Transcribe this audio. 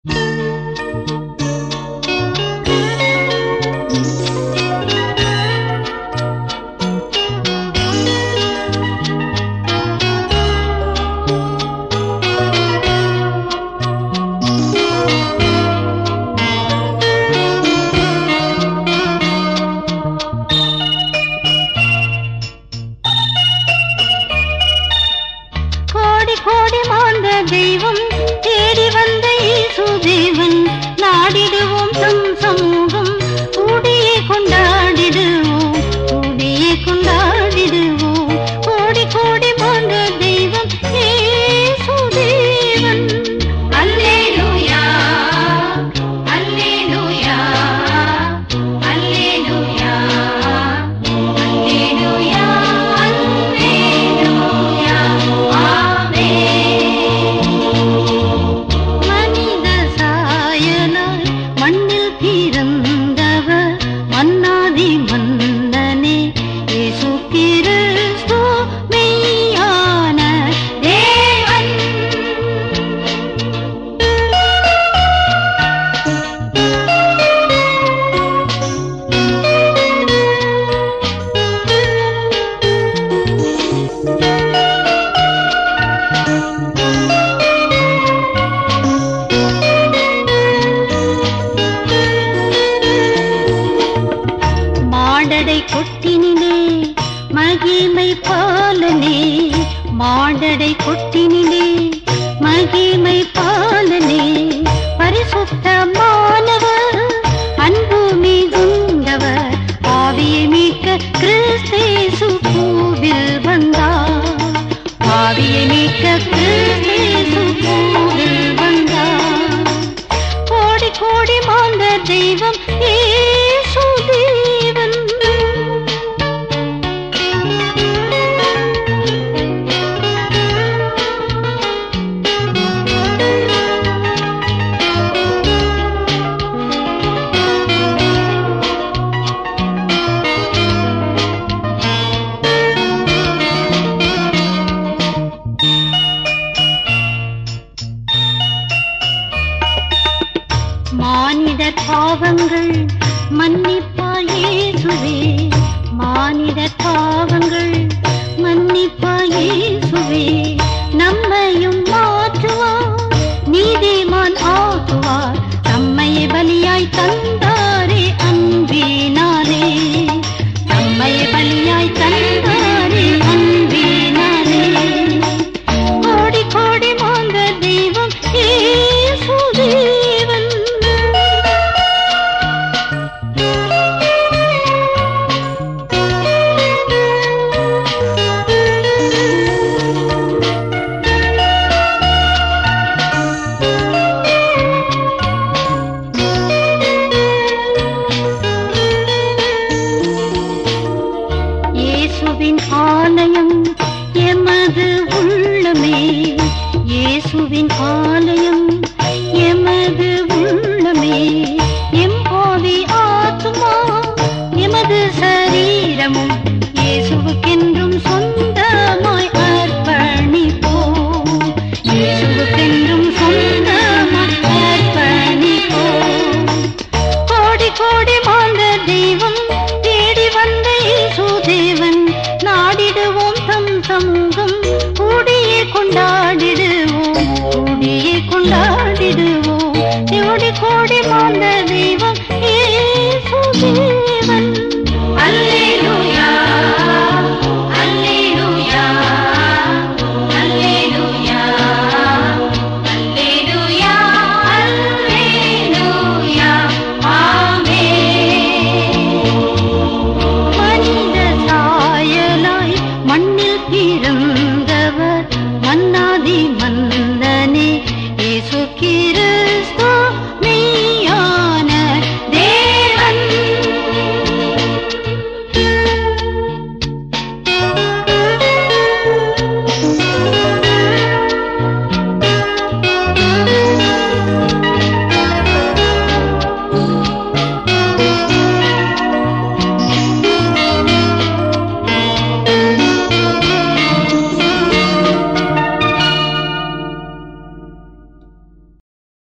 கோடி கோடி மாந்த தெய்வம் தேடி வந்த இயேசு தேவன் நாடிடுவோம் தம் சமூகம் கூடியே கொண்டாடிடுவோம் கூடியே கொண்டாடிடுவோம் கோடி கோடி மாந்த தெய்வம் இயேசு தேவன் அல்லேலூயா அல்லேலூயா அல்லேலூயா அல்லேலூயா அல்லேலூயா மனித சாயலாய் மண்ணில் பிறந்தவர் மன்னாதி மன்னனே இயேசு கிறிஸ்து மெய்யான தேவன் மாடடை கொட்டினிலே மகிமை பாலனே மாடடை கொட்டினிலே மகிமை பாலனே பரிசுத்தமானவர் அன்பு மிகுந்தவர் ஆவியை மீட்க கிறிஸ்தேசு பூவில் வந்தார் ஆவியை மீட்க கிறிஸ்தேசு பூவில் வந்தார் கோடி கோடி மாந்த தெய்வம் இயேசு தேவன் மானிடர் பாவங்கள் மன்னிப்பாயேசுவே மானிடர் பாவங்கள் மன்னிப்பாயேசுவே நம்மையும் மாற்றுவார் நீதிமான் ஆக்குவார் நம்மை பலியாய் தந்த